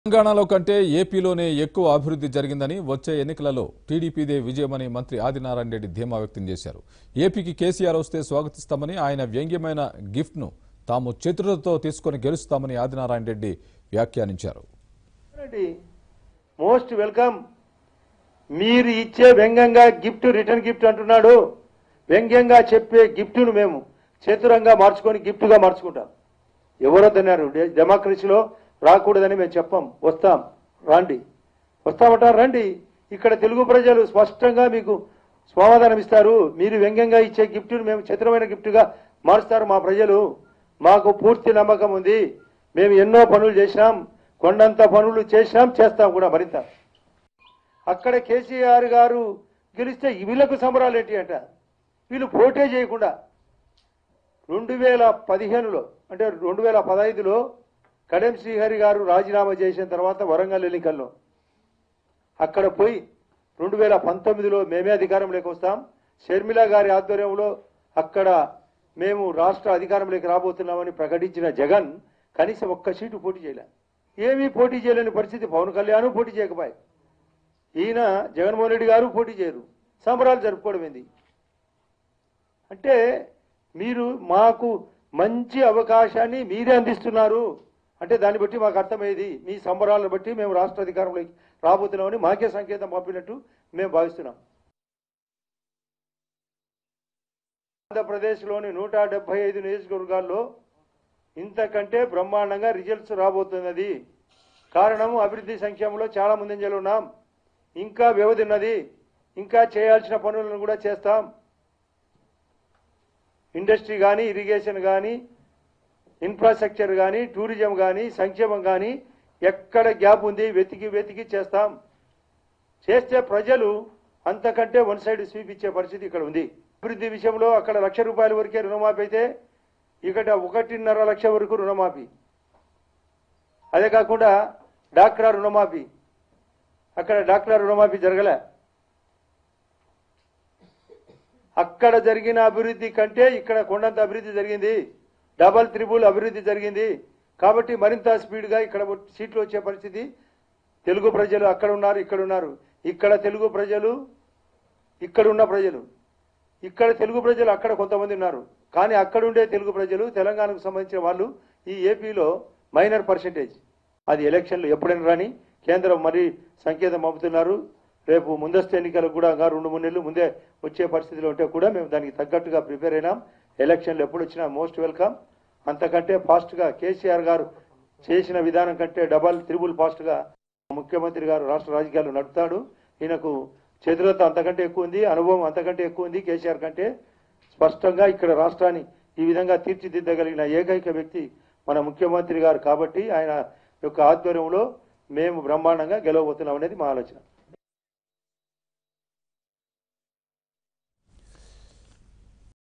తెలంగాణలో కంటే ఏపీలోనే ఎక్కువ అభివృద్ధి జరిగిందని వచ్చే ఎన్నికలలో టీడీపీదే విజయమని మంత్రి ఆదినారాయణ రెడ్డి ధీమా వ్యక్తం చేశారు ఏపీకి కేసీఆర్ వస్తే స్వాగతిస్తామని ఆయన వ్యంగ్యమైన గిఫ్ట్ను తాము చతురతతో తీసుకొని గెలుస్తామని ఆదినారాయణ రెడ్డి వ్యాఖ్యానించారు రెడ్డి మోస్ట్ వెల్కమ్ మీరు ఇచ్చే వ్యంగ్యంగా గిఫ్ట్ రిటర్న్ గిఫ్ట్ అంటున్నాడు వ్యంగ్యంగా చెప్పే గిఫ్ట్ను మేము చతురంగా మార్చుకొని గిఫ్ట్గా మార్చుకుంటాం ఎవరో తిన్నారు డెమోక్రసీలో రాకూడదని మేము చెప్పాం వస్తాం రండి వస్తామంటారు రండి ఇక్కడ తెలుగు ప్రజలు స్పష్టంగా మీకు సమాధానం ఇస్తారు మీరు వ్యంగ్యంగా ఇచ్చే గిఫ్ట్ను మేము చిత్రమైన గిఫ్ట్గా మారుస్తారు మా ప్రజలు మాకు పూర్తి నమ్మకం ఉంది మేము ఎన్నో పనులు చేసినాం కొండంత పనులు చేసినాం చేస్తాం కూడా మరింత అక్కడ కేసీఆర్ గారు గెలిస్తే వీళ్ళకు సంబరాలు ఏంటి అంట వీళ్ళు పోటే చేయకుండా రెండు వేల పదిహేనులో అంటే రెండు వేల పదహైదులో కడెం శ్రీహరి గారు రాజీనామా చేసిన తర్వాత వరంగల్ ఎన్నికల్లో అక్కడ పోయి రెండు వేల పంతొమ్మిదిలో మేమే అధికారంలోకి వస్తాం షర్మిల గారి ఆధ్వర్యంలో అక్కడ మేము రాష్ట్ర అధికారంలోకి రాబోతున్నామని ప్రకటించిన జగన్ కనీసం ఒక్క సీటు పోటీ చేయలే ఏమీ పోటీ చేయలేని పరిస్థితి పవన్ కళ్యాణ్ పోటీ చేయకపోయి ఈయన జగన్మోహన్ రెడ్డి గారు పోటీ చేయరు సంబరాలు జరుపుకోవడం ఏంది అంటే మీరు మాకు మంచి అవకాశాన్ని మీరే అందిస్తున్నారు అంటే దాన్ని బట్టి మాకు అర్థమయ్యేది మీ సంబరాలను బట్టి మేము రాష్ట్ర అధికారంలోకి రాబోతున్నామని మాకే సంకేతం పంపినట్టు మేము భావిస్తున్నాం ఆంధ్రప్రదేశ్లోని నూట డెబ్బై ఐదు నియోజకవర్గాల్లో ఇంతకంటే బ్రహ్మాండంగా రిజల్ట్స్ రాబోతున్నది కారణం అభివృద్ధి సంక్షేమంలో చాలా ముందంజలు ఉన్నాం ఇంకా వ్యవధి ఉన్నది ఇంకా చేయాల్సిన పనులను కూడా చేస్తాం ఇండస్ట్రీ కానీ ఇరిగేషన్ కానీ ఇన్ఫ్రాస్ట్రక్చర్ కానీ టూరిజం కానీ సంక్షేమం కానీ ఎక్కడ గ్యాప్ ఉంది వెతికి వెతికి చేస్తాం చేస్తే ప్రజలు అంతకంటే వన్ సైడ్ స్వీప్ ఇచ్చే పరిస్థితి ఇక్కడ ఉంది అభివృద్ధి విషయంలో అక్కడ లక్ష రూపాయల వరకే రుణమాఫీ అయితే ఇక్కడ ఒకటిన్నర లక్ష వరకు రుణమాఫీ అదే కాకుండా డాక్రా రుణమాఫీ అక్కడ డాక్రా రుణమాఫీ జరగలే అక్కడ జరిగిన అభివృద్ధి కంటే ఇక్కడ కొండంత అభివృద్ధి జరిగింది డబల్ త్రిబుల్ అభివృద్ధి జరిగింది కాబట్టి మరింత స్పీడ్గా ఇక్కడ సీట్లు వచ్చే పరిస్థితి తెలుగు ప్రజలు అక్కడ ఉన్నారు ఇక్కడ ఉన్నారు ఇక్కడ తెలుగు ప్రజలు ఇక్కడ ఉన్న ప్రజలు ఇక్కడ తెలుగు ప్రజలు అక్కడ కొంతమంది ఉన్నారు కానీ అక్కడ ఉండే తెలుగు ప్రజలు తెలంగాణకు సంబంధించిన వాళ్ళు ఈ ఏపీలో మైనర్ పర్సెంటేజ్ అది ఎలక్షన్లు ఎప్పుడైనా రాని కేంద్రం మరీ సంకేతం పంపుతున్నారు రేపు ముందస్తు ఎన్నికలకు కూడా ఇంకా రెండు మూడు నెలలు ముందే వచ్చే పరిస్థితిలో ఉంటే కూడా మేము దానికి తగ్గట్టుగా ప్రిపేర్ అయినాం ఎలక్షన్లు ఎప్పుడు వచ్చినా మోస్ట్ వెల్కమ్ అంతకంటే ఫాస్ట్గా కేసీఆర్ గారు చేసిన విధానం కంటే డబల్ త్రిబుల్ ఫాస్ట్గా ముఖ్యమంత్రి గారు రాష్ట్ర రాజకీయాలు నడుపుతాడు ఈయనకు చతురత అంతకంటే ఎక్కువ ఉంది అనుభవం అంతకంటే ఎక్కువ ఉంది కేసీఆర్ కంటే స్పష్టంగా ఇక్కడ రాష్ట్రాన్ని ఈ విధంగా తీర్చిదిద్దగలిగిన ఏకైక వ్యక్తి మన ముఖ్యమంత్రి గారు కాబట్టి ఆయన యొక్క ఆధ్వర్యంలో మేము బ్రహ్మాండంగా గెలవబోతున్నాం అనేది మా ఆలోచన